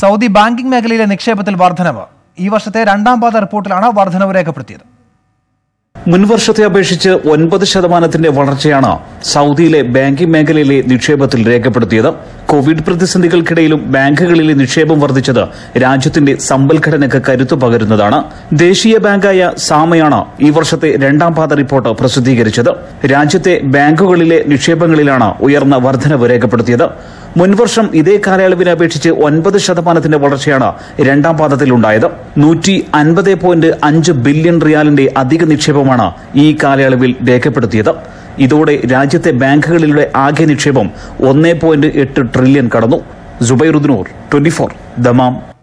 Saudi banking മേഖലയിലെ നിക്ഷേപത്തിൽ വർധനവ് ഈ വർഷത്തെ രണ്ടാം പാദ റിപ്പോർട്ടിലാണ് വർധനവ് രേഖപ്പെടുത്തിയത് മുൻവർഷത്തെ അപേക്ഷിച്ച് ഒൻപത് ശതമാനത്തിന്റെ വളർച്ചയാണ് സൗദിയിലെ ബാങ്കിംഗ് മേഖലയിലെ നിക്ഷേപത്തിൽ രേഖപ്പെടുത്തിയത് കോവിഡ് പ്രതിസന്ധികൾക്കിടയിലും ബാങ്കുകളിലെ നിക്ഷേപം വർദ്ധിച്ചത് രാജ്യത്തിന്റെ സമ്പൽഘടനയ്ക്ക് കരുത്തു പകരുന്നതാണ് ദേശീയ ബാങ്കായ സാമയാണ് ഈ വർഷത്തെ രണ്ടാം പാദ റിപ്പോർട്ട് പ്രസിദ്ധീകരിച്ചത് രാജ്യത്തെ ബാങ്കുകളിലെ നിക്ഷേപങ്ങളിലാണ് ഉയർന്ന വർധനവ് രേഖപ്പെടുത്തിയത് മുൻവർഷം ഇതേ കാലയളവിനെ അപേക്ഷിച്ച് ഒൻപത് ശതമാനത്തിന്റെ വളർച്ചയാണ് രണ്ടാം പാദത്തിലുണ്ടായത് നൂറ്റി അൻപത് പോയിന്റ് അഞ്ച് ബില്യൺ റിയാലിന്റെ അധിക നിക്ഷേപമാണ് ഈ കാലയളവിൽ രേഖപ്പെടുത്തിയത് ഇതോടെ രാജ്യത്തെ ബാങ്കുകളിലെ ആകെ നിക്ഷേപം ഒന്നേ പോയിന്റ് എട്ട് ട്രില്യൺ കടന്നു ജുബൈറുദ്നൂർ ട്വന്റി ഫോർ ദമാം